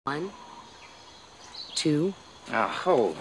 One, two, Oh,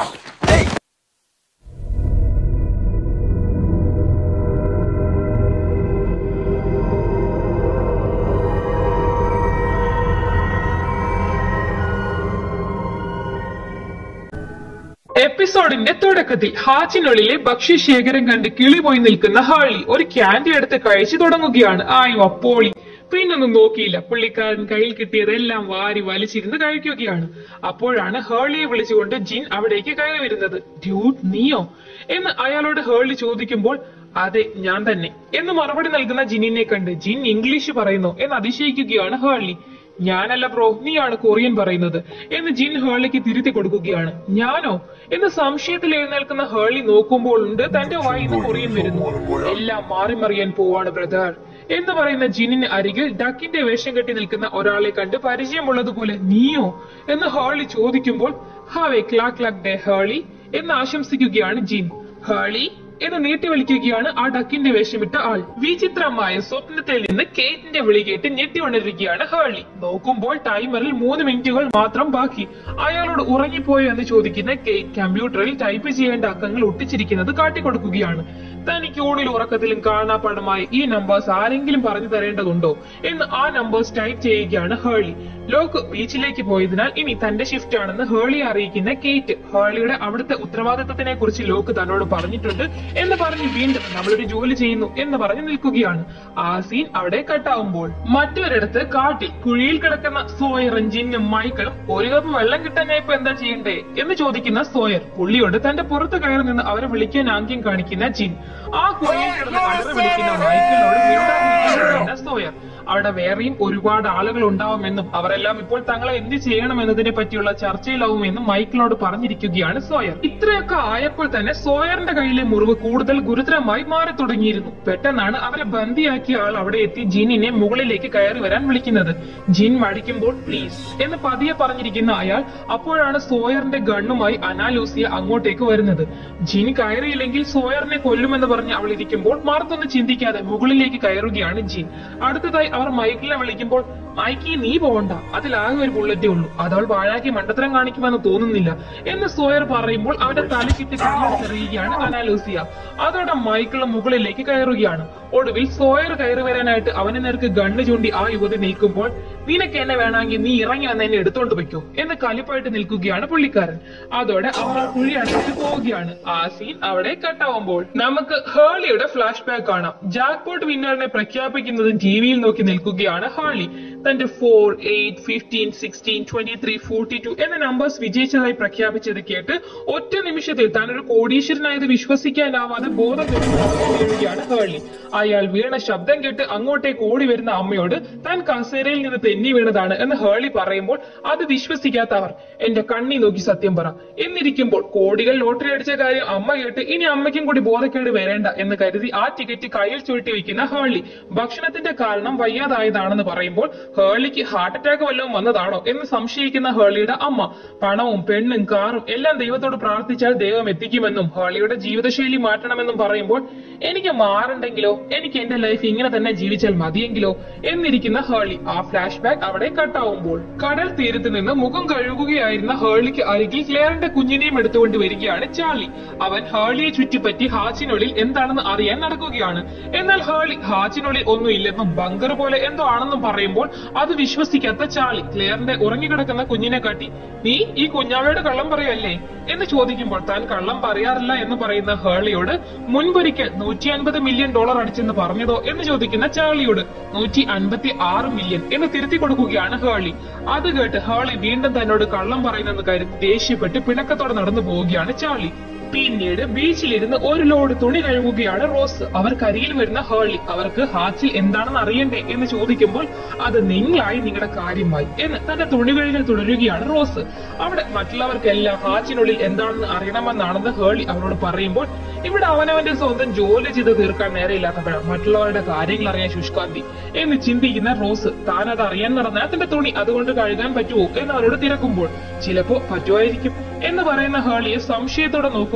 എപ്പിസോഡിന്റെ തുടക്കത്തിൽ ഹാച്ചിനുള്ളിലെ ഭക്ഷ്യശേഖരം കണ്ട് കിളി പോയി നിൽക്കുന്ന ഹാളി ഒരു ക്യാൻഡി എടുത്ത് കഴിച്ചു തുടങ്ങുകയാണ് ആയോ അപ്പോളി പിന്നൊന്നും നോക്കിയില്ല പുള്ളിക്കാരൻ കയ്യിൽ കിട്ടിയതെല്ലാം വാരി വലിച്ചിരുന്ന് കഴിക്കുകയാണ് അപ്പോഴാണ് ഹേളിയെ വിളിച്ചുകൊണ്ട് ജിൻ അവിടേക്ക് കയറി വരുന്നത് ഡ്യൂട്ട് നീയോ എന്ന് അയാളോട് ഹേളി ചോദിക്കുമ്പോൾ അതെ ഞാൻ തന്നെ എന്ന് മറുപടി നൽകുന്ന ജിന്നിനെ കണ്ട് ജിൻ ഇംഗ്ലീഷ് പറയുന്നു എന്ന് അതിശയിക്കുകയാണ് ഹേളി ഞാനല്ല ബ്രോ നീയാണ് കൊറിയൻ പറയുന്നത് എന്ന് ജിൻ ഹേളിക്ക് തിരുത്തി കൊടുക്കുകയാണ് ഞാനോ എന്ന് സംശയത്തിൽ എഴുന്നേൽക്കുന്ന ഹേളി നോക്കുമ്പോൾ ഉണ്ട് തന്റെ വായിൽ നിന്ന് കൊറിയൻ വരുന്നു എല്ലാം മാറി മറിയാൻ പോവാണ് ബ്രദർ എന്ന് പറയുന്ന ജിന്നിന് അരികിൽ ഡക്കിന്റെ വേഷം കെട്ടി നിൽക്കുന്ന ഒരാളെ കണ്ട് പരിചയമുള്ളതുപോലെ നീയോ എന്ന് ഹേളി ചോദിക്കുമ്പോൾ ഹാവേ ക്ലാക് ക്ലാക് ഡേ ഹേളി എന്ന് ആശംസിക്കുകയാണ് ജിൻ ഹേളി എന്ന് നീട്ടി വിളിക്കുകയാണ് ആ ഡക്കിന്റെ വേഷമിട്ട ആൾ വിചിത്രമായ സ്വപ്നത്തിൽ നിന്ന് കേറ്റിന്റെ വിളി കേട്ട് ഞെട്ടി ഉണരുകയാണ് ഹേളി നോക്കുമ്പോൾ ടൈമറിൽ മൂന്ന് മിനിറ്റുകൾ മാത്രം ബാക്കി അയാളോട് ഉറങ്ങിപ്പോയോ എന്ന് ചോദിക്കുന്ന കേറ്റ് കമ്പ്യൂട്ടറിൽ ടൈപ്പ് ചെയ്യേണ്ട അക്കങ്ങൾ ഒട്ടിച്ചിരിക്കുന്നത് കാട്ടിക്കൊടുക്കുകയാണ് തനിക്ക് ഊണിൽ ഉറക്കത്തിലും കാണാപ്പാടമായി ഈ നമ്പേഴ്സ് ആരെങ്കിലും പറഞ്ഞു തരേണ്ടതുണ്ടോ എന്ന് ആ നമ്പേഴ്സ് ടൈപ്പ് ചെയ്യുകയാണ് ഹേളി ലോക്ക് ബീച്ചിലേക്ക് പോയതിനാൽ ഇനി തന്റെ ഷിഫ്റ്റ് ആണെന്ന് ഹേളിയെ അറിയിക്കുന്ന കേറ്റ് ഹേളിയുടെ അവിടുത്തെ ഉത്തരവാദിത്തത്തിനെ കുറിച്ച് ലോക്ക് തന്നോട് പറഞ്ഞിട്ടുണ്ട് എന്ന് പറഞ്ഞ് വീണ്ടും നമ്മളൊരു ജോലി ചെയ്യുന്നു എന്ന് പറഞ്ഞ് നിൽക്കുകയാണ് ആ സീൻ അവിടെ കട്ടാവുമ്പോൾ മറ്റൊരിടത്ത് കാട്ടിൽ കുഴിയിൽ കിടക്കുന്ന സോയറും ജിന്നും മൈക്കിളും ഒരു കപ്പ് വെള്ളം കിട്ടാനായി ഇപ്പൊ എന്താ ചെയ്യണ്ടേ എന്ന് ചോദിക്കുന്ന സോയർ പുള്ളിയോട് തന്റെ പുറത്ത് കയറി നിന്ന് അവരെ വിളിക്കാൻ ആംഗ്യം കാണിക്കുന്ന ജിൻ ആ കുഴിയിൽ കിടന്ന് അലറി വിളിക്കുന്ന മൈക്കിളിനോട് മിണ്ടാതിരിക്കാൻ സോയർ അവിടെ വേറെയും ഒരുപാട് ആളുകൾ ഉണ്ടാവുമെന്നും അവരെല്ലാം ഇപ്പോൾ തങ്ങളെ എന്ത് ചെയ്യണമെന്നതിനെ പറ്റിയുള്ള ചർച്ചയിലാവുമെന്നും മൈക്കിളിനോട് പറഞ്ഞിരിക്കുകയാണ് സോയർ ഇത്രയൊക്കെ ആയപ്പോൾ തന്നെ സോയറിന്റെ കയ്യിലെ മുറിവ് കൂടുതൽ ഗുരുതരമായി മാറി തുടങ്ങിയിരുന്നു പെട്ടെന്നാണ് അവരെ ബന്ദിയാക്കിയ ആൾ അവിടെ എത്തി ജിന്നിനെ മുകളിലേക്ക് കയറി വരാൻ വിളിക്കുന്നത് ജിൻ മടിക്കുമ്പോൾ പ്ലീസ് എന്ന് പതിയെ പറഞ്ഞിരിക്കുന്ന അയാൾ അപ്പോഴാണ് സോയറിന്റെ ഗണ്ണുമായി അനാലൂസിയ അങ്ങോട്ടേക്ക് വരുന്നത് ജിൻ കയറിയില്ലെങ്കിൽ സോയറിനെ കൊല്ലുമെന്ന് പറഞ്ഞ് അവൾ ഇരിക്കുമ്പോൾ മറുത്തൊന്ന് ചിന്തിക്കാതെ മുകളിലേക്ക് കയറുകയാണ് ജിൻ അടുത്തതായി അവർ മൈക്കിളിനെ വിളിക്കുമ്പോൾ മൈക്കി നീ പോകണ്ട അതിലാകെ ഒരു ബുള്ളറ്റേ ഉള്ളൂ അതവൾ പാഴാക്കി മണ്ടത്തരം കാണിക്കുമെന്ന് തോന്നുന്നില്ല എന്ന് സോയർ പറയുമ്പോൾ അവന്റെ തലക്കിട്ട് കല്ലെറിയുകയാണ് അനാലൂസിയ അതോടെ മൈക്കിൾ മുകളിലേക്ക് കയറുകയാണ് ഒടുവിൽ സോയർ കയറി വരാനായിട്ട് അവന് നേർക്ക് ഗണ്ണ് ചൂണ്ടി ആ യുവതി നിൽക്കുമ്പോൾ നിനക്ക് എന്നെ വേണമെങ്കിൽ നീ ഇറങ്ങി വന്ന് എന്നെ എടുത്തോണ്ട് വെക്കോ എന്ന് കലിപ്പായിട്ട് നിൽക്കുകയാണ് പുള്ളിക്കാരൻ അതോടെ അവർ ആ കുഴി അടച്ചിട്ട് പോവുകയാണ് ആ സീൻ അവിടെ കട്ടാവുമ്പോൾ നമുക്ക് ഹേളിയുടെ ഫ്ലാഷ് ബാക്ക് കാണാം ജാക്ക്പോട്ട് വിന്നറിനെ പ്രഖ്യാപിക്കുന്നതും ടിവിയിൽ നോക്കി നിൽക്കുകയാണ് ഹാളി തന്റെ four eight fifteen sixteen twenty three forty two എന്ന നമ്പേഴ്സ് വിജയിച്ചതായി പ്രഖ്യാപിച്ചത് കേട്ട് ഒറ്റ നിമിഷത്തിൽ താൻ ഒരു കോടീശ്വരനായത് വിശ്വസിക്കാനാവാതെ ബോധം വീഴുകയാണ് ഹേളി അയാൾ വീണ ശബ്ദം കേട്ട് അങ്ങോട്ടേക്ക് ഓടി വരുന്ന അമ്മയോട് താൻ കസേരയിൽ നിന്ന് തെന്നി വീണതാണ് എന്ന് ഹേളി പറയുമ്പോൾ അത് വിശ്വസിക്കാത്ത അവർ എന്റെ കണ്ണി നോക്കി സത്യം പറ എന്നിരിക്കുമ്പോൾ കോടികൾ ലോട്ടറി അടിച്ച കാര്യം അമ്മ കേട്ട് ഇനി അമ്മയ്ക്കും കൂടി ബോധക്കേട് വരേണ്ട എന്ന് കരുതി ആ ടിക്കറ്റ് കയ്യിൽ ചുരുട്ടി വെക്കുന്ന ഹേളി ഭക്ഷണത്തിന്റെ കാരണം വയ്യാതായതാണെന്ന് പറയുമ്പോൾ ഹേളിക്ക് ഹാർട്ട് അറ്റാക്ക് വല്ലതും വന്നതാണോ എന്ന് സംശയിക്കുന്ന ഹേളിയുടെ അമ്മ പണവും പെണ്ണും കാറും എല്ലാം ദൈവത്തോട് പ്രാർത്ഥിച്ചാൽ ദൈവം എത്തിക്കുമെന്നും ഹേളിയുടെ ജീവിതശൈലി മാറ്റണമെന്നും പറയുമ്പോൾ എനിക്ക് മാറണ്ടെങ്കിലോ എനിക്ക് എന്റെ ലൈഫ് ഇങ്ങനെ തന്നെ ജീവിച്ചാൽ മതിയെങ്കിലോ എന്നിരിക്കുന്ന ഹേളി ആ ഫ്ലാഷ് ബാക്ക് അവിടെ കട്ടാവുമ്പോൾ കടൽ തീരത്ത് നിന്ന് മുഖം കഴുകുകയായിരുന്ന ഹേളിക്ക് അരികിൽ ക്ലെയറിന്റെ കുഞ്ഞിനെയും എടുത്തുകൊണ്ട് വരികയാണ് ചാർലി അവൻ ഹേളിയെ ചുറ്റിപ്പറ്റി ഹാച്ചിനുള്ളിൽ എന്താണെന്ന് അറിയാൻ നടക്കുകയാണ് എന്നാൽ ഹേളി ഹാച്ചിനുള്ളിൽ ഒന്നുമില്ലെന്നും ബങ്കർ പോലെ എന്തോ ആണെന്നും പറയുമ്പോൾ അത് വിശ്വസിക്കാത്ത ചാർലി ക്ലെയറിന്റെ ഉറങ്ങിക്കിടക്കുന്ന കുഞ്ഞിനെ കാട്ടി നീ ഈ കുഞ്ഞാവയുടെ കള്ളം പറയല്ലേ എന്ന് ചോദിക്കുമ്പോൾ താൻ കള്ളം പറയാറില്ല എന്ന് പറയുന്ന ഹേളിയോട് മുൻപൊരിക്കൽ നൂറ്റി അൻപത് മില്യൺ ഡോളർ അടിച്ചെന്ന് പറഞ്ഞതോ എന്ന് ചോദിക്കുന്ന ചാർലിയോട് നൂറ്റി അൻപത്തി ആറ് മില്യൺ എന്ന് തിരുത്തി കൊടുക്കുകയാണ് ഹേളി അത് കേട്ട് ഹേളി വീണ്ടും തന്നോട് കള്ളം പറയുന്നെന്ന് കരുതി ദേഷ്യപ്പെട്ട് പിണക്കത്തോടെ നടന്നു പോവുകയാണ് ചാർലി പിന്നീട് ബീച്ചിലിരുന്ന് ഒരു ലോഡ് തുണി കഴുകുകയാണ് റോസ് അവർ കരിയിൽ വരുന്ന ഹേളി അവർക്ക് ഹാച്ചിൽ എന്താണെന്ന് അറിയണ്ടേ എന്ന് ചോദിക്കുമ്പോൾ അത് നിങ്ങളായി നിങ്ങളുടെ കാര്യമായി എന്ന് തന്റെ തുണി കഴുകൽ തുടരുകയാണ് റോസ് അവിടെ മറ്റുള്ളവർക്കെല്ലാം ഹാച്ചിനുള്ളിൽ എന്താണെന്ന് അറിയണമെന്നാണെന്ന് ഹേളി അവരോട് പറയുമ്പോൾ ഇവിടെ അവനവന്റെ സ്വന്തം ജോലി ചെയ്ത് തീർക്കാൻ നേരെയില്ലാത്തപ്പോഴാണ് മറ്റുള്ളവരുടെ കാര്യങ്ങൾ അറിയാൻ ശുഷ്കാന്തി എന്ന് ചിന്തിക്കുന്ന റോസ് താൻ അത് അറിയാൻ നടന്നാൽ തന്റെ തുണി അതുകൊണ്ട് കഴുകാൻ പറ്റുമോ എന്ന് അവരോട് തിരക്കുമ്പോൾ ചിലപ്പോ പറ്റുമായിരിക്കും എന്ന് പറയുന്ന ഹേളിയെ സംശയത്തോടെ നോക്കുക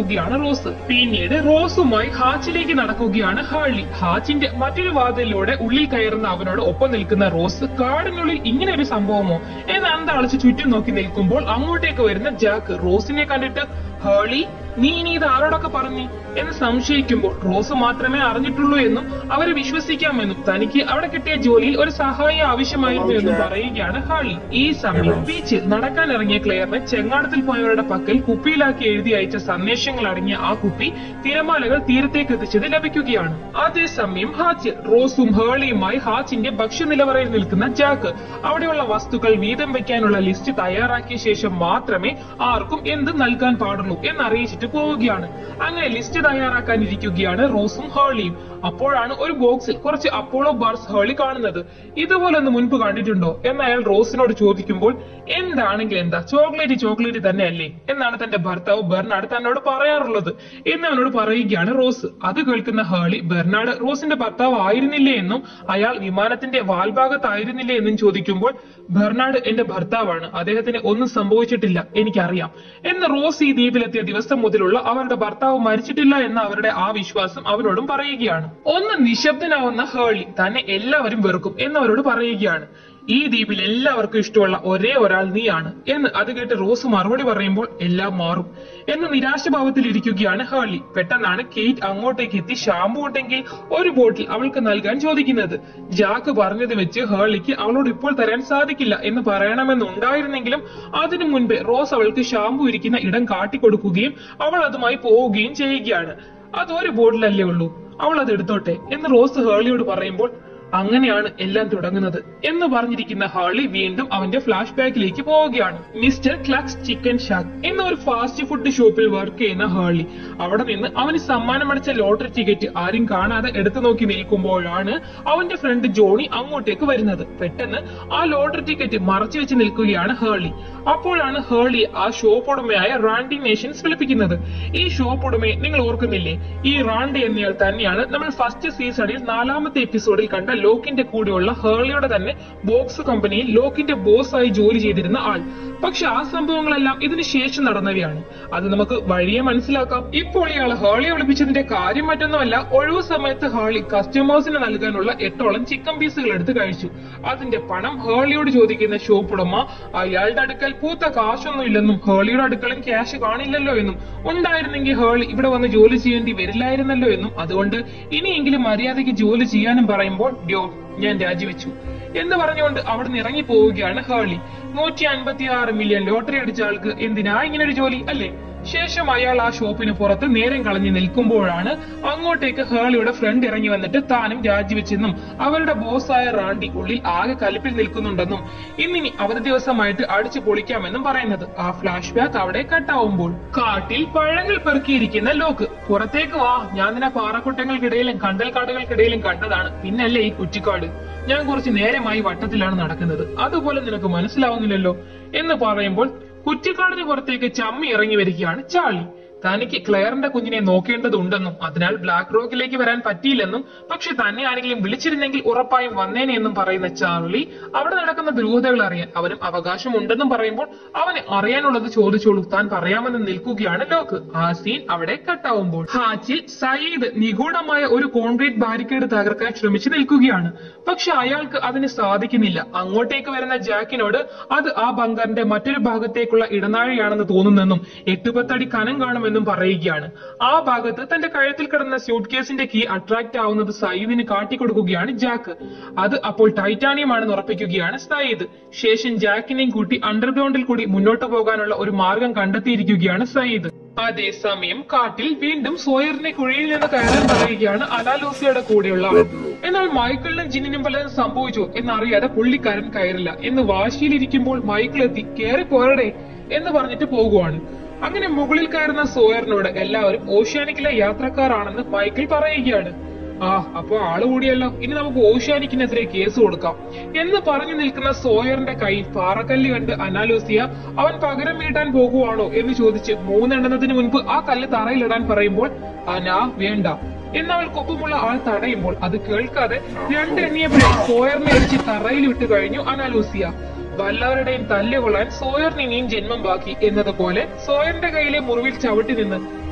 പോവുകയാണ് റോസ് പിന്നീട് റോസുമായി ഹാച്ചിലേക്ക് നടക്കുകയാണ് ഹാളി ഹാച്ചിന്റെ മറ്റൊരു വാതിലിലൂടെ ഉള്ളിൽ കയറുന്ന അവനോട് ഒപ്പം നിൽക്കുന്ന റോസ് കാടിനുള്ളിൽ ഇങ്ങനെ ഒരു സംഭവമോ എന്ന് അന്താളിച്ച് ചുറ്റും നോക്കി നിൽക്കുമ്പോൾ അങ്ങോട്ടേക്ക് വരുന്ന ജാക്ക് റോസിനെ കണ്ടിട്ട് ഹേളി നീ ഇനി ഇത് ആരോടൊക്കെ പറഞ്ഞു എന്ന് സംശയിക്കുമ്പോൾ റോസ് മാത്രമേ അറിഞ്ഞിട്ടുള്ളൂ എന്നും അവരെ വിശ്വസിക്കാമെന്നും തനിക്ക് അവിടെ കിട്ടിയ ജോലിയിൽ ഒരു സഹായം ആവശ്യമായിരുന്നു എന്നും പറയുകയാണ് ഹാളി ഈ സമയം ബീച്ചിൽ നടക്കാൻ ഇറങ്ങിയ ക്ലെയറിന് ചെങ്ങാടത്തിൽ പോയവരുടെ പക്കൽ കുപ്പിയിലാക്കി എഴുതി അയച്ച സന്ദേശങ്ങൾ അടങ്ങിയ ആ കുപ്പി തിരമാലകൾ തീരത്തേക്ക് എത്തിച്ചത് ലഭിക്കുകയാണ് അതേസമയം ഹാച്ച് റോസും ഹേളിയുമായി ഹാച്ചിന്റെ ഭക്ഷ്യനിലവറയിൽ നിൽക്കുന്ന ജാക്ക് അവിടെയുള്ള വസ്തുക്കൾ വീതം വെക്കാനുള്ള ലിസ്റ്റ് തയ്യാറാക്കിയ ശേഷം മാത്രമേ ആർക്കും എന്ത് നൽകാൻ പാടുള്ളൂ എന്നറിയിച്ചിട്ട് പോവുകയാണ് അങ്ങനെ ലിസ്റ്റ് തയ്യാറാക്കാൻ ഇരിക്കുകയാണ് റോസും ഹേളിയും അപ്പോഴാണ് ഒരു ബോക്സിൽ കുറച്ച് അപ്പോളോ ബാർസ് ഹേളി കാണുന്നത് ഇതുപോലെ ഒന്ന് മുൻപ് കണ്ടിട്ടുണ്ടോ എന്ന് അയാൾ റോസിനോട് ചോദിക്കുമ്പോൾ എന്താണെങ്കിൽ എന്താ ചോക്ലേറ്റ് ചോക്ലേറ്റ് തന്നെയല്ലേ എന്നാണ് തന്റെ ഭർത്താവ് ബെർണാഡ് തന്നോട് പറയാറുള്ളത് എന്ന് അവനോട് പറയുകയാണ് റോസ് അത് കേൾക്കുന്ന ഹേളി ബെർണാഡ് റോസിന്റെ ഭർത്താവ് ആയിരുന്നില്ലേ എന്നും അയാൾ വിമാനത്തിന്റെ വാൽഭാഗത്തായിരുന്നില്ലേ എന്നും ചോദിക്കുമ്പോൾ ബെർണാഡ് എന്റെ ഭർത്താവാണ് അദ്ദേഹത്തിന് ഒന്നും സംഭവിച്ചിട്ടില്ല എനിക്കറിയാം എന്ന് റോസ് ഈ ദ്വീപിലെത്തിയ ദിവസം മുതലുള്ള അവരുടെ ഭർത്താവ് മരിച്ചിട്ടില്ല എന്ന അവരുടെ ആ വിശ്വാസം അവരോടും പറയുകയാണ് ഒന്ന് നിശബ്ദനാവുന്ന ഹേളി തന്നെ എല്ലാവരും വെറുക്കും എന്നവരോട് പറയുകയാണ് ഈ ദ്വീപിൽ എല്ലാവർക്കും ഇഷ്ടമുള്ള ഒരേ ഒരാൾ നീയാണ് എന്ന് അത് കേട്ട് റോസ് മറുപടി പറയുമ്പോൾ എല്ലാം മാറും എന്ന് നിരാശഭാവത്തിൽ ഇരിക്കുകയാണ് ഹേളി പെട്ടെന്നാണ് കെയ്റ്റ് അങ്ങോട്ടേക്ക് എത്തി ഷാമ്പു ഉണ്ടെങ്കിൽ ഒരു ബോട്ടിൽ അവൾക്ക് നൽകാൻ ചോദിക്കുന്നത് ജാക്ക് പറഞ്ഞത് വെച്ച് ഹേളിക്ക് അവളോട് ഇപ്പോൾ തരാൻ സാധിക്കില്ല എന്ന് പറയണമെന്നുണ്ടായിരുന്നെങ്കിലും അതിനു മുൻപേ റോസ് അവൾക്ക് ഷാമ്പു ഇരിക്കുന്ന ഇടം കാട്ടിക്കൊടുക്കുകയും അവൾ അതുമായി പോവുകയും ചെയ്യുകയാണ് അത് ഒരു ബോട്ടിലല്ലേ ഉള്ളൂ അവൾ അത് എടുത്തോട്ടെ എന്ന് റോസ് ഹേളിയോട് പറയുമ്പോൾ അങ്ങനെയാണ് എല്ലാം തുടങ്ങുന്നത് എന്ന് പറഞ്ഞിരിക്കുന്ന ഹാളി വീണ്ടും അവന്റെ ഫ്ലാഷ് ബാക്കിലേക്ക് പോവുകയാണ് മിസ്റ്റർ ക്ലക്സ് ചിക്കൻ ഷാക്ക് എന്ന ഒരു ഫാസ്റ്റ് ഫുഡ് ഷോപ്പിൽ വർക്ക് ചെയ്യുന്ന ഹാളി അവിടെ നിന്ന് അവന് സമ്മാനമടിച്ച ലോട്ടറി ടിക്കറ്റ് ആരും കാണാതെ എടുത്തു നോക്കി നിൽക്കുമ്പോഴാണ് അവന്റെ ഫ്രണ്ട് ജോണി അങ്ങോട്ടേക്ക് വരുന്നത് പെട്ടെന്ന് ആ ലോട്ടറി ടിക്കറ്റ് മറച്ചു വെച്ച് നിൽക്കുകയാണ് ഹേളി അപ്പോഴാണ് ഹേളി ആ ഷോപ്പ് ഉടമയായ റാൻഡി നേഷൻസ് വിളിപ്പിക്കുന്നത് ഈ ഷോപ്പ് ഉടമയെ നിങ്ങൾ ഓർക്കുന്നില്ലേ ഈ റാൻഡി എന്നയാൾ തന്നെയാണ് നമ്മൾ ഫസ്റ്റ് സീസണിൽ നാലാമത്തെ എപ്പിസോഡിൽ കണ്ട ലോക്കിന്റെ കൂടെയുള്ള ഹേളിയുടെ തന്നെ ബോക്സ് കമ്പനിയിൽ ലോക്കിന്റെ ബോസ് ആയി ജോലി ചെയ്തിരുന്ന ആൾ പക്ഷെ ആ സംഭവങ്ങളെല്ലാം ഇതിന് ശേഷം നടന്നവയാണ് അത് നമുക്ക് വഴിയെ മനസ്സിലാക്കാം ഇപ്പോൾ ഇയാൾ ഹേളിയെ വിളിപ്പിച്ചതിന്റെ കാര്യം മറ്റൊന്നുമല്ല ഒഴിവു സമയത്ത് ഹേളി കസ്റ്റമേഴ്സിന് നൽകാനുള്ള എട്ടോളം ചിക്കൻ പീസുകൾ എടുത്ത് കഴിച്ചു അതിന്റെ പണം ഹേളിയോട് ചോദിക്കുന്ന ഷോപ്പ് ഉടമ അയാളുടെ അടുക്കൽ പൂത്ത കാശൊന്നും ഇല്ലെന്നും ഹേളിയുടെ അടുക്കലും ക്യാഷ് കാണില്ലല്ലോ എന്നും ഉണ്ടായിരുന്നെങ്കിൽ ഹേളി ഇവിടെ വന്ന് ജോലി ചെയ്യേണ്ടി വരില്ലായിരുന്നല്ലോ എന്നും അതുകൊണ്ട് ഇനിയെങ്കിലും മര്യാദയ്ക്ക് ജോലി ചെയ്യാനും പറയുമ്പോൾ ഡ്യോ ഞാൻ രാജിവെച്ചു എന്ന് പറഞ്ഞുകൊണ്ട് അവിടെ നിന്ന് ഇറങ്ങി പോവുകയാണ് ഹേളി നൂറ്റി അൻപത്തി ആറ് മില്യൺ ലോട്ടറി അടിച്ച ആൾക്ക് എന്തിനാ ഇങ്ങനെ ഒരു ജോലി അല്ലേ ശേഷം അയാൾ ആ ഷോപ്പിന് പുറത്ത് നേരം കളഞ്ഞു നിൽക്കുമ്പോഴാണ് അങ്ങോട്ടേക്ക് ഹേളിയുടെ ഫ്രണ്ട് ഇറങ്ങി വന്നിട്ട് താനും രാജിവെച്ചെന്നും അവരുടെ ബോസായ റാണ്ടി ഉള്ളിൽ ആകെ കലിപ്പിൽ നിൽക്കുന്നുണ്ടെന്നും ഇന്നിനി അവധി ദിവസമായിട്ട് അടിച്ചു പൊളിക്കാമെന്നും പറയുന്നത് ആ ഫ്ലാഷ് ബാക്ക് അവിടെ കട്ടാവുമ്പോൾ കാട്ടിൽ പഴങ്ങൾ പെറുക്കിയിരിക്കുന്ന ലോക്ക് പുറത്തേക്ക് വാ ഞാൻ നിന്നെ പാറക്കുട്ടങ്ങൾക്കിടയിലും കണ്ടൽ കാടുകൾക്കിടയിലും കണ്ടതാണ് പിന്നല്ലേ ഈ കുറ്റിക്കാട് ഞാൻ കുറച്ച് നേരമായി വട്ടത്തിലാണ് നടക്കുന്നത് അതുപോലെ നിനക്ക് മനസ്സിലാവുന്നില്ലല്ലോ എന്ന് പറയുമ്പോൾ കുറ്റിക്കാടിന് പുറത്തേക്ക് ചമ്മി ഇറങ്ങി വരികയാണ് ചാർലി തനിക്ക് ക്ലെയറിന്റെ കുഞ്ഞിനെ നോക്കേണ്ടതുണ്ടെന്നും അതിനാൽ ബ്ലാക്ക് റോക്കിലേക്ക് വരാൻ പറ്റിയില്ലെന്നും പക്ഷെ തന്നെ ആരെങ്കിലും വിളിച്ചിരുന്നെങ്കിൽ ഉറപ്പായും വന്നേനെ എന്നും പറയുന്ന ചാർലി അവിടെ നടക്കുന്ന ദുരൂഹതകൾ അറിയാൻ അവനും അവകാശമുണ്ടെന്നും പറയുമ്പോൾ അവന് അറിയാനുള്ളത് ചോദിച്ചോളൂ താൻ പറയാമെന്ന് നിൽക്കുകയാണ് ലോക്ക് ആ സീൻ അവിടെ കട്ടാവുമ്പോൾ ഹാച്ചിൽ സയ്യിദ് നിഗൂഢമായ ഒരു കോൺക്രീറ്റ് ബാരിക്കേഡ് തകർക്കാൻ ശ്രമിച്ചു നിൽക്കുകയാണ് പക്ഷെ അയാൾക്ക് അതിന് സാധിക്കുന്നില്ല അങ്ങോട്ടേക്ക് വരുന്ന ജാക്കിനോട് അത് ആ ബങ്കറിന്റെ മറ്റൊരു ഭാഗത്തേക്കുള്ള ഇടനാഴിയാണെന്ന് തോന്നുന്നെന്നും എട്ടുപത്തടി കനം കാണുമെന്നും പറയുകയാണ് ആ ഭാഗത്ത് തന്റെ കഴുത്തിൽ കിടന്ന സ്യൂട്ട് കേസിന്റെ കീ അട്രാക്ട് ആവുന്നത് സയ്യിദിന് കാട്ടിക്കൊടുക്കുകയാണ് ജാക്ക് അത് അപ്പോൾ ടൈറ്റാനിയം ആണെന്ന് ഉറപ്പിക്കുകയാണ് സയ്യിദ് ശേഷം ജാക്കിനെയും കൂട്ടി അണ്ടർഗ്രൗണ്ടിൽ കൂടി മുന്നോട്ട് പോകാനുള്ള ഒരു മാർഗം കണ്ടെത്തിയിരിക്കുകയാണ് സയ്യിദ് അതേസമയം കാട്ടിൽ വീണ്ടും സോയറിനെ കുഴിയിൽ നിന്ന് കയറാൻ പറയുകയാണ് അലാലൂസിയുടെ കൂടെയുള്ള ആൾ എന്നാൽ മൈക്കിളിനും ജിന്നിനും വല്ലതും സംഭവിച്ചോ എന്നറിയാതെ പുള്ളിക്കാരൻ കയറില്ല എന്ന് വാശിയിലിരിക്കുമ്പോൾ മൈക്കിൾ എത്തി കയറി പോരടെ എന്ന് പറഞ്ഞിട്ട് പോകുവാണ് അങ്ങനെ മുകളിൽ കയറുന്ന സോയറിനോട് എല്ലാവരും ഓഷ്യാനിക്കിലെ യാത്രക്കാരാണെന്ന് മൈക്കിൾ പറയുകയാണ് ആ അപ്പൊ ആള് കൂടിയല്ലോ ഇനി നമുക്ക് ഓഷ്യാനിക്കിനെതിരെ കേസ് കൊടുക്കാം എന്ന് പറഞ്ഞു നിൽക്കുന്ന സോയറിന്റെ കയ്യിൽ പാറക്കല്ല് കണ്ട് അനാലോസിയ അവൻ പകരം വീട്ടാൻ പോകുവാണോ എന്ന് ചോദിച്ച് മൂന്നെണ്ണത്തിന് മുൻപ് ആ കല്ല് തറയിലിടാൻ പറയുമ്പോൾ അനാ വേണ്ട എന്നവൾക്കൊപ്പമുള്ള ആൾ തടയുമ്പോൾ അത് കേൾക്കാതെ രണ്ടെണ്ണിയപ്പോഴേ സോയറിനെ അടിച്ച് തറയിൽ വിട്ടു കഴിഞ്ഞു അനാലൂസിയ വല്ലവരുടെയും തല്ല് കൊള്ളാൻ സോയറിന് ഇനിയും ജന്മം ബാക്കി എന്നതുപോലെ സോയറിന്റെ കയ്യിലെ മുറിവിൽ ചവിട്ടി നിന്ന്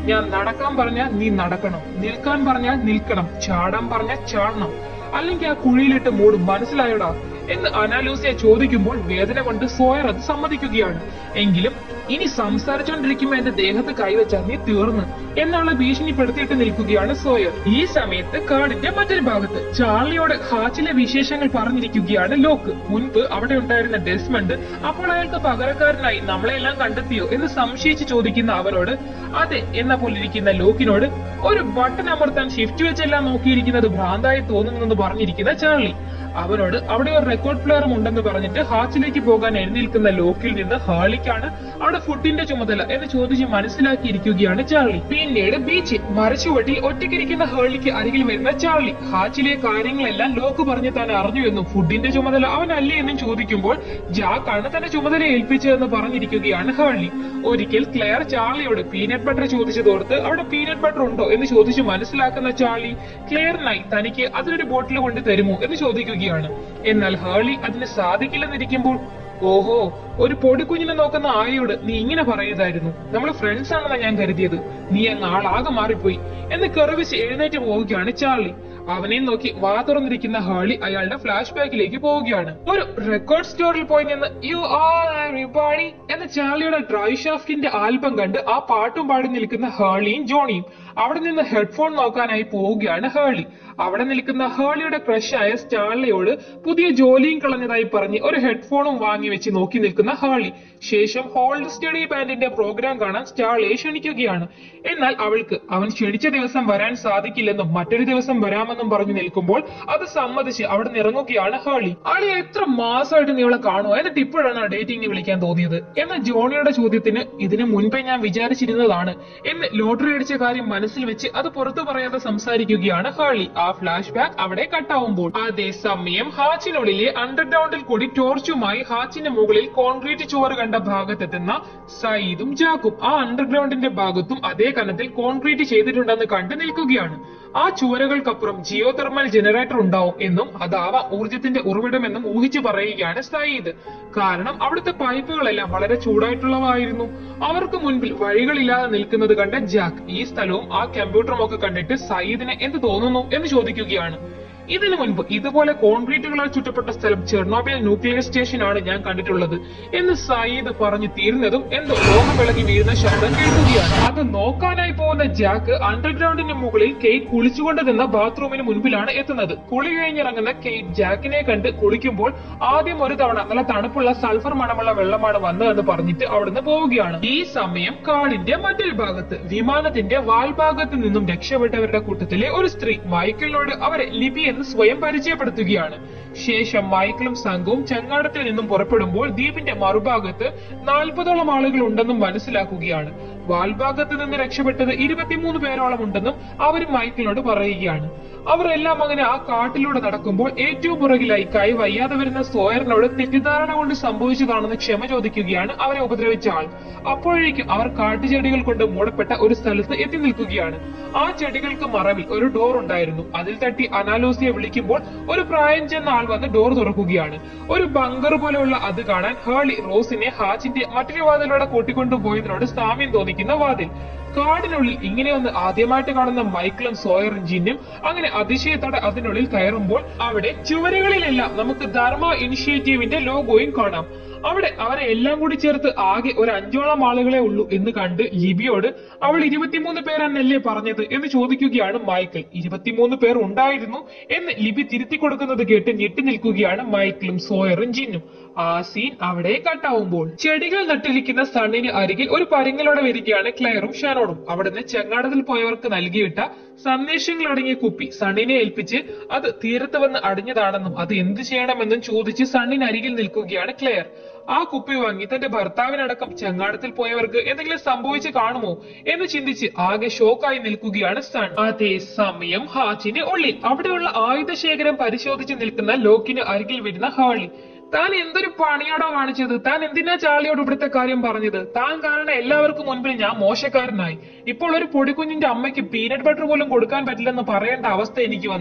ഞാൻ നടക്കാൻ പറഞ്ഞാൽ നീ നടക്കണം നിൽക്കാൻ പറഞ്ഞാൽ നിൽക്കണം ചാടാൻ പറഞ്ഞാൽ ചാടണം അല്ലെങ്കിൽ ആ കുഴിയിലിട്ട് മൂടും മനസ്സിലായോടാ എന്ന് അനാലൂസിയെ ചോദിക്കുമ്പോൾ വേദന കൊണ്ട് സോയർ അത് സമ്മതിക്കുകയാണ് എങ്കിലും ഇനി സംസാരിച്ചുകൊണ്ടിരിക്കുമ്പോ എന്റെ ദേഹത്ത് കൈവച്ചാൽ നീ തീർന്ന് എന്നുള്ള ഭീഷണിപ്പെടുത്തിയിട്ട് നിൽക്കുകയാണ് സോയർ ഈ സമയത്ത് കാടിന്റെ മറ്റൊരു ഭാഗത്ത് ചാർലിയോട് ഹാച്ചിലെ വിശേഷങ്ങൾ പറഞ്ഞിരിക്കുകയാണ് ലോക്ക് മുൻപ് അവിടെ ഉണ്ടായിരുന്ന ഡെസ്മണ്ട് അപ്പോൾ അയാൾക്ക് പകരക്കാരനായി നമ്മളെല്ലാം കണ്ടെത്തിയോ എന്ന് സംശയിച്ച് ചോദിക്കുന്ന അവരോട് അതെ എന്ന പോലെ ഇരിക്കുന്ന ലോക്കിനോട് ഒരു ബട്ടൺ അമർത്താൻ ഷിഫ്റ്റ് വെച്ചെല്ലാം നോക്കിയിരിക്കുന്നത് ഭ്രാന്തായി തോന്നുന്നെന്ന് പറഞ്ഞിരിക്കുന്ന ചാർലി അവനോട് അവിടെ ഒരു റെക്കോർഡ് പ്ലെയറും ഉണ്ടെന്ന് പറഞ്ഞിട്ട് ഹാച്ചിലേക്ക് പോകാൻ എഴുന്നേൽക്കുന്ന ലോക്കിൽ നിന്ന് ഹാളിക്കാണ് അവിടെ ഫുഡിന്റെ ചുമതല എന്ന് ചോദിച്ച് മനസ്സിലാക്കിയിരിക്കുകയാണ് ചാർലി പിന്നീട് ബീച്ചിൽ മരച്ചുവട്ടിൽ ഒറ്റയ്ക്കിരിക്കുന്ന ഹേളിക്ക് അരികിൽ വരുന്ന ചാർലി ഹാച്ചിലെ കാര്യങ്ങളെല്ലാം ലോക്ക് പറഞ്ഞ് താൻ അറിഞ്ഞു എന്നും ഫുഡിന്റെ ചുമതല അവനല്ലേ എന്നും ചോദിക്കുമ്പോൾ ജാക്കാണ് തന്റെ ചുമതല ഏൽപ്പിച്ചതെന്ന് പറഞ്ഞിരിക്കുകയാണ് ഹേളി ഒരിക്കൽ ക്ലെയർ ചാർലിയോട് പീനട്ട് ബട്ടർ ചോദിച്ചതോർത്ത് അവിടെ പീനട്ട് ബട്ടർ ഉണ്ടോ എന്ന് ചോദിച്ച് മനസ്സിലാക്കുന്ന ചാർലി ക്ലെയറിനായി തനിക്ക് അതിലൊരു ബോട്ടിൽ കൊണ്ട് തരുമോ എന്ന് ചോദിക്കുകയാണ് എന്നാൽ ഹേളി അതിന് സാധിക്കില്ലെന്നിരിക്കുമ്പോൾ ഓഹോ ഒരു പൊടിക്കുഞ്ഞിനെ നോക്കുന്ന ആയയോട് നീ ഇങ്ങനെ പറയരുതായിരുന്നു നമ്മൾ ഫ്രണ്ട്സ് ആണെന്നാ ഞാൻ കരുതിയത് നീ അങ്ങ് ആളാകെ മാറിപ്പോയി എന്ന് കെറിവിച്ച് എഴുന്നേറ്റ് പോവുകയാണ് ചാർലി അവനെ നോക്കി വാ തുറന്നിരിക്കുന്ന ഹാളി അയാളുടെ ഫ്ലാഷ് ബാക്കിലേക്ക് പോവുകയാണ് ഒരു റെക്കോർഡ് സ്റ്റോറിൽ പോയി നിന്ന് യു ആർ എവറിബഡി എന്ന ചാർലിയുടെ ഡ്രൈ ഷാഫ്റ്റിന്റെ ആൽബം കണ്ട് ആ പാട്ടും പാടി നിൽക്കുന്ന ഹാളിയും ജോണിയും അവിടെ നിന്ന് ഹെഡ്ഫോൺ നോക്കാനായി പോവുകയാണ് ഹേളി അവിടെ നിൽക്കുന്ന ഹേളിയുടെ ക്രഷായ സ്റ്റാർലിയോട് പുതിയ ജോലിയും കളഞ്ഞതായി പറഞ്ഞ് ഒരു ഹെഡ്ഫോണും വാങ്ങി വെച്ച് നോക്കി നിൽക്കുന്ന ഹാളി ശേഷം ഹോൾഡ് സ്റ്റഡി ബാൻഡിന്റെ പ്രോഗ്രാം കാണാൻ സ്റ്റാർലിയെ ക്ഷണിക്കുകയാണ് എന്നാൽ അവൾക്ക് അവൻ ക്ഷണിച്ച ദിവസം വരാൻ സാധിക്കില്ലെന്നും മറ്റൊരു ദിവസം വരാമെന്നും പറഞ്ഞു നിൽക്കുമ്പോൾ അത് സമ്മതിച്ച് അവിടെ നിന്ന് ഇറങ്ങുകയാണ് ഹാളി ആളി എത്ര മാസമായിട്ട് നീ അവളെ കാണുക എന്നിട്ട് ഇപ്പോഴാണ് ഡേറ്റിംഗിന് വിളിക്കാൻ തോന്നിയത് എന്ന ജോണിയുടെ ചോദ്യത്തിന് ഇതിനു മുൻപേ ഞാൻ വിചാരിച്ചിരുന്നതാണ് എന്ന് ലോട്ടറി അടിച്ച കാര്യം മനസ്സിൽ വെച്ച് അത് പുറത്തു പറയാതെ സംസാരിക്കുകയാണ് ഹാളി ആ ഫ്ലാഷ് ബാക്ക് അവിടെ കട്ടാവുമ്പോൾ അതേസമയം ഹാച്ചിനുള്ളിലെ അണ്ടർഗ്രൗണ്ടിൽ കൂടി ടോർച്ചുമായി ഹാച്ചിന് മുകളിൽ കോൺക്രീറ്റ് ചുവർ കണ്ട ഭാഗത്തെത്തുന്ന സയ്യിദും ജാക്കും ആ അണ്ടർഗ്രൗണ്ടിന്റെ ഭാഗത്തും അതേ കനത്തിൽ കോൺക്രീറ്റ് ചെയ്തിട്ടുണ്ടെന്ന് കണ്ടു നിൽക്കുകയാണ് ആ ചുവരുകൾക്കപ്പുറം ജിയോ തെർമൽ ജനറേറ്റർ ഉണ്ടാവും എന്നും അതാവാം ഊർജത്തിന്റെ ഉറവിടമെന്നും ഊഹിച്ചു പറയുകയാണ് സയ്യിദ് കാരണം അവിടുത്തെ പൈപ്പുകളെല്ലാം വളരെ ചൂടായിട്ടുള്ളവായിരുന്നു അവർക്ക് മുൻപിൽ വഴികളില്ലാതെ നിൽക്കുന്നത് കണ്ട ജാക്ക് ഈ സ്ഥലവും ആ കമ്പ്യൂട്ടറും ഒക്കെ കണ്ടിട്ട് സയ്യിദിന് എന്ത് തോന്നുന്നു എന്ന് ചോദിക്കുകയാണ് ഇതിനു മുൻപ് ഇതുപോലെ കോൺക്രീറ്റുകളാൽ ചുറ്റപ്പെട്ട സ്ഥലം ചെർണോബിൽ ന്യൂക്ലിയർ സ്റ്റേഷൻ ആണ് ഞാൻ കണ്ടിട്ടുള്ളത് എന്ന് സയ്യിദ് പറഞ്ഞു തീർന്നതും എന്തോ ലോകം വിളകി വീഴുന്ന ശബ്ദം കേൾക്കുകയാണ് അത് നോക്കാനായി പോകുന്ന ജാക്ക് അണ്ടർഗ്രൗണ്ടിന് മുകളിൽ കെയ്റ്റ് കുളിച്ചുകൊണ്ട് നിന്ന ബാത്റൂമിന് മുൻപിലാണ് എത്തുന്നത് കുളി കഴിഞ്ഞിറങ്ങുന്ന കെയ്റ്റ് ജാക്കിനെ കണ്ട് കുളിക്കുമ്പോൾ ആദ്യം ഒരു തവണ നല്ല തണുപ്പുള്ള സൾഫർ മണമുള്ള വെള്ളമാണ് വന്നതെന്ന് പറഞ്ഞിട്ട് അവിടുന്ന് പോവുകയാണ് ഈ സമയം കാടിന്റെ മറ്റൊരു ഭാഗത്ത് വിമാനത്തിന്റെ വാൽഭാഗത്ത് നിന്നും രക്ഷപ്പെട്ടവരുടെ കൂട്ടത്തിലെ ഒരു സ്ത്രീ മൈക്കിളിനോട് അവരെ ലിബി എന്ന് സ്വയം പരിചയപ്പെടുത്തുകയാണ് ശേഷം മൈക്കിളും സംഘവും ചങ്ങാടത്തിൽ നിന്നും പുറപ്പെടുമ്പോൾ ദ്വീപിന്റെ മറുഭാഗത്ത് നാൽപ്പതോളം ആളുകൾ ഉണ്ടെന്നും മനസ്സിലാക്കുകയാണ് വാൽഭാഗത്ത് നിന്ന് രക്ഷപ്പെട്ടത് ഇരുപത്തിമൂന്ന് പേരോളം ഉണ്ടെന്നും അവർ മൈക്കിളിനോട് പറയുകയാണ് അവർ എല്ലാം അങ്ങനെ ആ കാട്ടിലൂടെ നടക്കുമ്പോൾ ഏറ്റവും പുറകിലായി കൈ വയ്യാതെ വരുന്ന സോയറിനോട് തെറ്റിദ്ധാരണ കൊണ്ട് സംഭവിച്ചതാണെന്ന് ക്ഷമ ചോദിക്കുകയാണ് അവരെ ഉപദ്രവിച്ച ആൾ അപ്പോഴേക്കും അവർ കാട്ടുചെടികൾ കൊണ്ട് മൂടപ്പെട്ട ഒരു സ്ഥലത്ത് എത്തി നിൽക്കുകയാണ് ആ ചെടികൾക്ക് മറവിൽ ഒരു ഡോർ ഉണ്ടായിരുന്നു അതിൽ തട്ടി അനാലോസിയെ വിളിക്കുമ്പോൾ ഒരു പ്രായം ചെന്ന ആൾ വന്ന് ഡോർ തുറക്കുകയാണ് ഒരു ബങ്കർ പോലെയുള്ള അത് കാണാൻ ഹേളി റോസിനെ ഹാച്ചിന്റെ മറ്റൊരു വാതിലൂടെ കൂട്ടിക്കൊണ്ടുപോയതിനോട് സാമ്യം തോന്നിക്കുന്ന വാതിൽ കാടിനുള്ളിൽ ഇങ്ങനെയൊന്ന് ആദ്യമായിട്ട് കാണുന്ന മൈക്കിളും സോയറും ജിന്നും അങ്ങനെ അതിശയത്തോടെ അതിനുള്ളിൽ കയറുമ്പോൾ അവിടെ ചുവരുകളിലെല്ലാം നമുക്ക് ധർമ്മ ഇനിഷ്യേറ്റീവിന്റെ ലോഗോയും കാണാം അവിടെ അവരെ എല്ലാം കൂടി ചേർത്ത് ആകെ ഒരു അഞ്ചോളം ആളുകളെ ഉള്ളൂ എന്ന് കണ്ട് ലിബിയോട് അവൾ ഇരുപത്തിമൂന്ന് പേരെന്നല്ലേ പറഞ്ഞത് എന്ന് ചോദിക്കുകയാണ് മൈക്കിൾ ഇരുപത്തിമൂന്ന് പേർ ഉണ്ടായിരുന്നു എന്ന് ലിബി തിരുത്തി കൊടുക്കുന്നത് കേട്ട് ഞെട്ടി നിൽക്കുകയാണ് മൈക്കിളും സോയറും ജിന്നും ആ സീൻ അവിടെ കട്ടാവുമ്പോൾ ചെടികൾ നട്ടിരിക്കുന്ന സണ്ണിന് അരികിൽ ഒരു പരിങ്ങലോടെ വരികയാണ് ക്ലെയറും ഷാനോടും അവിടുന്ന് ചെങ്ങാടത്തിൽ പോയവർക്ക് നൽകിയിട്ട സന്ദേശങ്ങൾ അടങ്ങിയ കുപ്പി സണ്ണിനെ ഏൽപ്പിച്ച് അത് തീരത്ത് വന്ന് അടിഞ്ഞതാണെന്നും അത് എന്ത് ചെയ്യണമെന്നും ചോദിച്ച് സണ്ണിന് അരികിൽ നിൽക്കുകയാണ് ക്ലെയർ ആ കുപ്പി വാങ്ങി തന്റെ ഭർത്താവിനടക്കം ചെങ്ങാടത്തിൽ പോയവർക്ക് എന്തെങ്കിലും സംഭവിച്ച് കാണുമോ എന്ന് ചിന്തിച്ച് ആകെ ഷോക്കായി നിൽക്കുകയാണ് സൺ അതേ സമയം ഹാച്ചിന് ഉള്ളിൽ അവിടെയുള്ള ആയുധശേഖരം പരിശോധിച്ച് നിൽക്കുന്ന ലോക്കിന് അരികിൽ വരുന്ന ഹാളി താൻ എന്തൊരു പണിയാടോ കാണിച്ചത് താൻ എന്തിനാ ചാളിയോട് ഇവിടുത്തെ കാര്യം പറഞ്ഞത് താൻ കാരണം എല്ലാവർക്കും മുൻപിൽ ഞാൻ മോശക്കാരനായി ഇപ്പോൾ ഒരു പൊടിക്കുഞ്ഞിന്റെ അമ്മയ്ക്ക് പീനട്ട് ബട്ടർ പോലും കൊടുക്കാൻ പറ്റില്ലെന്ന് പറയേണ്ട അവസ്ഥ എനിക്ക് വന്നു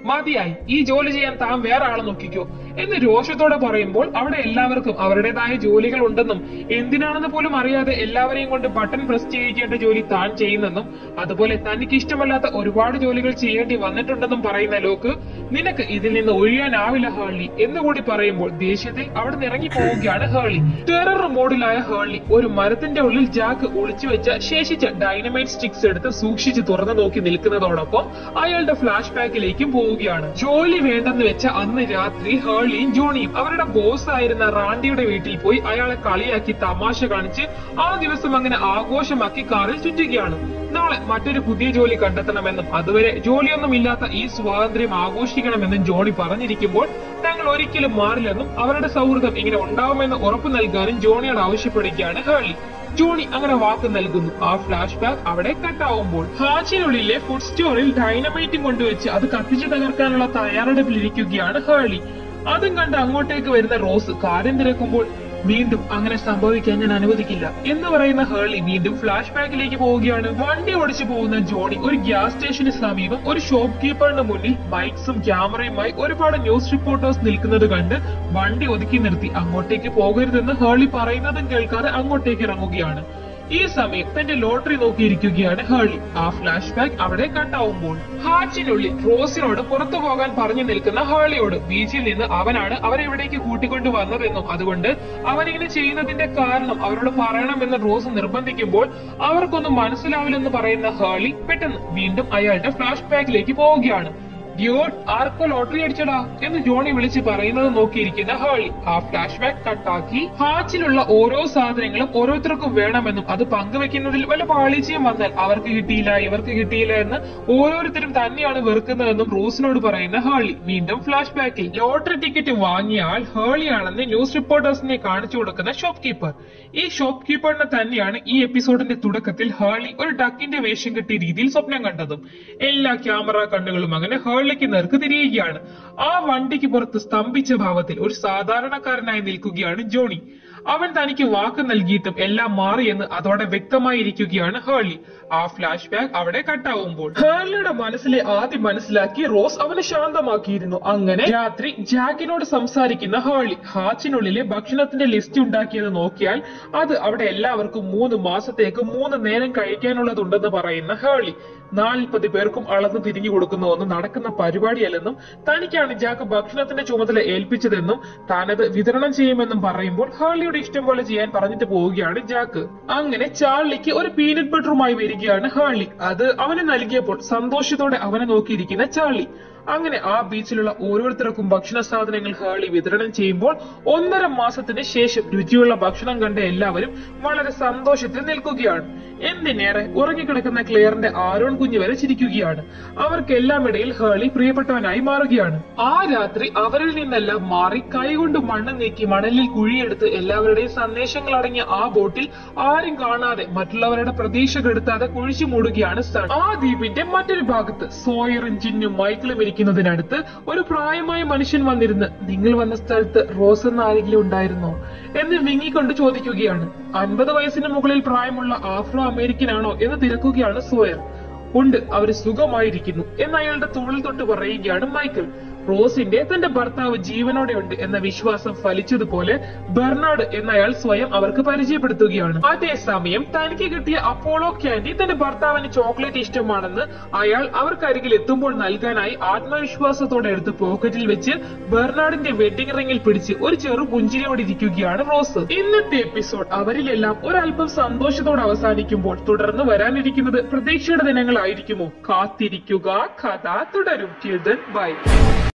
മതിയായി ഈ ജോലി ചെയ്യാൻ താൻ വേറെ ആളെ നോക്കിക്കോ എന്ന് രോഷത്തോടെ പറയുമ്പോൾ അവിടെ എല്ലാവർക്കും അവരുടേതായ ജോലികൾ ഉണ്ടെന്നും എന്തിനാണെന്ന് പോലും അറിയാതെ എല്ലാവരെയും കൊണ്ട് ബട്ടൺ പ്രസ് ചെയ്യിക്കേണ്ട ജോലി താൻ ചെയ്യുന്നെന്നും അതുപോലെ തനിക്ക് ഇഷ്ടമല്ലാത്ത ഒരുപാട് ജോലികൾ ചെയ്യേണ്ടി വന്നിട്ടുണ്ടെന്നും പറയുന്ന ലോക്ക് നിനക്ക് ഇതിൽ നിന്ന് ഒഴിയാനാവില്ല ഹേർലി എന്നുകൂടി പറയുമ്പോൾ ദേഷ്യത്തിൽ അവിടെ നിന്ന് ഇറങ്ങി പോവുകയാണ് ഹേർലി ടെറർ മോഡിലായ ഹേർലി ഒരു മരത്തിന്റെ ഉള്ളിൽ ജാക്ക് ഒളിച്ചു വെച്ച ശേഷിച്ച ഡൈനമൈറ്റ് സ്റ്റിക്സ് എടുത്ത് സൂക്ഷിച്ച് തുറന്നു നോക്കി നിൽക്കുന്നതോടൊപ്പം അയാളുടെ ഫ്ലാഷ് ബാക്കിലേക്കും പോവുകയാണ് ജോലി വേണ്ടെന്ന് വെച്ച അന്ന് രാത്രി ഹേർലിയും ജോണിയും അവരുടെ ബോസ് ആയിരുന്ന റാണ്ടിയുടെ വീട്ടിൽ പോയി അയാളെ കളിയാക്കി തമാശ കാണിച്ച് ആ ദിവസം അങ്ങനെ ആഘോഷമാക്കി കാറിൽ ചുറ്റുകയാണ് നാളെ മറ്റൊരു പുതിയ ജോലി കണ്ടെത്തണമെന്നും അതുവരെ ജോലിയൊന്നും ഇല്ലാത്ത ഈ സ്വാതന്ത്ര്യം ആഘോഷിക്കണമെന്നും ജോണി പറഞ്ഞിരിക്കുമ്പോൾ തങ്ങൾ ഒരിക്കലും മാറില്ലെന്നും അവരുടെ സൗഹൃദം ഇങ്ങനെ ഉണ്ടാവുമെന്ന് ഉറപ്പു നൽകാനും ജോണിയോട് ആവശ്യപ്പെടുകയാണ് ഹേർലി ജോണി അങ്ങനെ വാക്ക് നൽകുന്നു ആ ഫ്ലാഷ് ബാക്ക് അവിടെ കട്ടാവുമ്പോൾ ഹാച്ചിനുള്ളിലെ ഫുഡ് സ്റ്റോറിൽ ഡൈനമൈറ്റും കൊണ്ടുവച്ച് അത് കത്തിച്ചു തകർക്കാനുള്ള തയ്യാറെടുപ്പിലിരിക്കുകയാണ് ഹേർലി അതും കണ്ട് അങ്ങോട്ടേക്ക് വരുന്ന റോസ് കാര്യം തിരക്കുമ്പോൾ വീണ്ടും അങ്ങനെ സംഭവിക്കാൻ ഞാൻ അനുവദിക്കില്ല എന്ന് പറയുന്ന ഹേർലി വീണ്ടും ഫ്ലാഷ് ബാക്കിലേക്ക് പോവുകയാണ് വണ്ടി ഓടിച്ചു പോകുന്ന ജോണി ഒരു ഗ്യാസ് സ്റ്റേഷന് സമീപം ഒരു ഷോപ്പ് കീപ്പറിന് മുന്നിൽ ബൈക്സും ക്യാമറയുമായി ഒരുപാട് ന്യൂസ് റിപ്പോർട്ടേഴ്സ് നിൽക്കുന്നത് കണ്ട് വണ്ടി ഒതുക്കി നിർത്തി അങ്ങോട്ടേക്ക് പോകരുതെന്ന് ഹേർലി പറയുന്നതും കേൾക്കാതെ അങ്ങോട്ടേക്ക് ഇറങ്ങുകയാണ് ഈ സമയം തന്റെ ലോട്ടറി നോക്കിയിരിക്കുകയാണ് ഹേർലി ആ ഫ്ലാഷ് ബാക്ക് അവിടെ കട്ടാവുമ്പോൾ ഹാച്ചിനുള്ളിൽ റോസിനോട് പുറത്തു പോകാൻ പറഞ്ഞു നിൽക്കുന്ന ഹേർലിയോട് ബീച്ചിൽ നിന്ന് അവനാണ് അവരെ ഇവിടേക്ക് കൂട്ടിക്കൊണ്ടു വന്നതെന്നും അതുകൊണ്ട് അവൻ ഇങ്ങനെ ചെയ്യുന്നതിന്റെ കാരണം അവരോട് പറയണമെന്ന് റോസ് നിർബന്ധിക്കുമ്പോൾ അവർക്കൊന്നും മനസ്സിലാവില്ലെന്ന് പറയുന്ന ഹേർലി പെട്ടെന്ന് വീണ്ടും അയാളുടെ ഫ്ലാഷ് ബാക്കിലേക്ക് പോവുകയാണ് ഡ്യൂഡ് ആർക്കോ ലോട്ടറി അടിച്ചടാ എന്ന് ജോണി വിളിച്ച് പറയുന്നത് നോക്കിയിരിക്കുന്ന ഹേളി ആ ഫ്ലാഷ് ബാക്ക് കട്ടാക്കി ഹാച്ചിലുള്ള ഓരോ സാധനങ്ങളും ഓരോരുത്തർക്കും വേണമെന്നും അത് പങ്കുവെക്കുന്നതിൽ വല്ല പാളിച്ചയും വന്നാൽ അവർക്ക് കിട്ടിയില്ല ഇവർക്ക് കിട്ടിയില്ല എന്ന് ഓരോരുത്തരും തന്നെയാണ് വെറുക്കുന്നതെന്നും റോസിനോട് പറയുന്ന ഹേളി വീണ്ടും ഫ്ലാഷ് ബാക്കിൽ ലോട്ടറി ടിക്കറ്റ് വാങ്ങിയ ആൾ ഹേളിയാണെന്ന് ന്യൂസ് റിപ്പോർട്ടേഴ്സിനെ കാണിച്ചു കൊടുക്കുന്ന ഷോപ്പ് കീപ്പർ ഈ ഷോപ്പ് കീപ്പറിനെ തന്നെയാണ് ഈ എപ്പിസോഡിന്റെ തുടക്കത്തിൽ ഹേളി ഒരു ഡക്കിന്റെ വേഷം കെട്ടിയ രീതിയിൽ സ്വപ്നം കണ്ടതും എല്ലാ ക്യാമറ കണ്ണുകളും അങ്ങനെ ഹേളിലേക്ക് നേർക്ക് തിരിയുകയാണ് ആ വണ്ടിക്ക് പുറത്ത് സ്തംഭിച്ച ഭാവത്തിൽ ഒരു സാധാരണക്കാരനായി നിൽക്കുകയാണ് ജോണി അവൻ തനിക്ക് വാക്ക് നൽകിയിട്ടും എല്ലാം മാറിയെന്ന് അതോടെ വ്യക്തമായിരിക്കുകയാണ് ഹേർലി ആ ഫ്ലാഷ് ബാക്ക് അവിടെ കട്ടാവുമ്പോൾ ഹേർലിയുടെ മനസ്സിലെ ആദ്യം മനസ്സിലാക്കി റോസ് അവനെ ശാന്തമാക്കിയിരുന്നു അങ്ങനെ രാത്രി ജാക്കിനോട് സംസാരിക്കുന്ന ഹേർലി ഹാച്ചിനുള്ളിലെ ഭക്ഷണത്തിന്റെ ലിസ്റ്റ് ഉണ്ടാക്കിയത് നോക്കിയാൽ അത് അവിടെ എല്ലാവർക്കും മൂന്ന് മാസത്തേക്ക് മൂന്ന് നേരം കഴിക്കാനുള്ളതുണ്ടെന്ന് പറയുന്ന ഹേർലി നാൽപ്പത് പേർക്കും അളന്ന് തിരിഞ്ഞു കൊടുക്കുന്നതൊന്നും നടക്കുന്ന പരിപാടിയല്ലെന്നും തനിക്കാണ് ജാക്ക് ഭക്ഷണത്തിന്റെ ചുമതല ഏൽപ്പിച്ചതെന്നും താനത് വിതരണം ചെയ്യുമെന്നും പറയുമ്പോൾ ഹേർലിയുടെ ഇഷ്ടം പോലെ ചെയ്യാൻ പറഞ്ഞിട്ട് പോവുകയാണ് ജാക്ക് അങ്ങനെ ചാർലിക്ക് ഒരു പീനട്ട് ബട്ടറുമായി വരികയാണ് ഹേർലി അത് അവന് നൽകിയപ്പോൾ സന്തോഷത്തോടെ അവനെ നോക്കിയിരിക്കുന്ന ചാർലി അങ്ങനെ ആ ബീച്ചിലുള്ള ഓരോരുത്തർക്കും ഭക്ഷണ സാധനങ്ങൾ ഹേളി വിതരണം ചെയ്യുമ്പോൾ ഒന്നര മാസത്തിന് ശേഷം രുചിയുള്ള ഭക്ഷണം കണ്ട എല്ലാവരും വളരെ സന്തോഷത്തിൽ നിൽക്കുകയാണ് എന്തിനേറെ ഉറങ്ങിക്കിടക്കുന്ന ക്ലെയറിന്റെ ആരോൺ കുഞ്ഞ് വരെ ചിരിക്കുകയാണ് അവർക്കെല്ലാം ഇടയിൽ ഹേളി പ്രിയപ്പെട്ടവനായി മാറുകയാണ് ആ രാത്രി അവരിൽ നിന്നെല്ലാം മാറി കൈകൊണ്ട് മണ്ണ് നീക്കി മണലിൽ കുഴിയെടുത്ത് എല്ലാവരുടെയും സന്ദേശങ്ങൾ അടങ്ങിയ ആ ബോട്ടിൽ ആരും കാണാതെ മറ്റുള്ളവരുടെ പ്രതീക്ഷ കെടുത്താതെ കുഴിച്ചു മൂടുകയാണ് സൺ ആ ദ്വീപിന്റെ മറ്റൊരു ഭാഗത്ത് സോയറും ജിന്നും മൈക്കിളും ഇരിക്കുന്നതിനടുത്ത് ഒരു പ്രായമായ മനുഷ്യൻ വന്നിരുന്ന് നിങ്ങൾ വന്ന സ്ഥലത്ത് റോസ് എന്ന ആരെങ്കിലും ഉണ്ടായിരുന്നോ എന്ന് വിങ്ങിക്കൊണ്ട് ചോദിക്കുകയാണ് അൻപത് വയസ്സിന് മുകളിൽ പ്രായമുള്ള ആഫ്രോ അമേരിക്കൻ ആണോ എന്ന് തിരക്കുകയാണ് സോയർ ഉണ്ട് അവര് സുഖമായിരിക്കുന്നു എന്ന് അയാളുടെ തോളിൽ തൊട്ട് പറയുകയാണ് മൈക്കിൾ റോസിന്റെ തന്റെ ഭർത്താവ് ജീവനോടെയുണ്ട് എന്ന വിശ്വാസം ഫലിച്ചതുപോലെ ബെർണാഡ് എന്നയാൾ സ്വയം അവർക്ക് പരിചയപ്പെടുത്തുകയാണ് അതേസമയം തനിക്ക് കിട്ടിയ അപ്പോളോ ക്യാൻഡി തന്റെ ഭർത്താവിന് ചോക്ലേറ്റ് ഇഷ്ടമാണെന്ന് അയാൾ അവർക്കരികിൽ എത്തുമ്പോൾ നൽകാനായി ആത്മവിശ്വാസത്തോടെ എടുത്ത് പോക്കറ്റിൽ വെച്ച് ബെർണാഡിന്റെ വെഡിംഗ് റിംഗിൽ പിടിച്ച് ഒരു ചെറു പുഞ്ചിരിയോടെ ഇരിക്കുകയാണ് റോസ് ഇന്നത്തെ എപ്പിസോഡ് അവരിലെല്ലാം ഒരല്പം സന്തോഷത്തോടെ അവസാനിക്കുമ്പോൾ തുടർന്ന് വരാനിരിക്കുന്നത് പ്രതീക്ഷയുടെ ദിനങ്ങളായിരിക്കുമോ കാത്തിരിക്കുക കഥ തുടരും ബൈ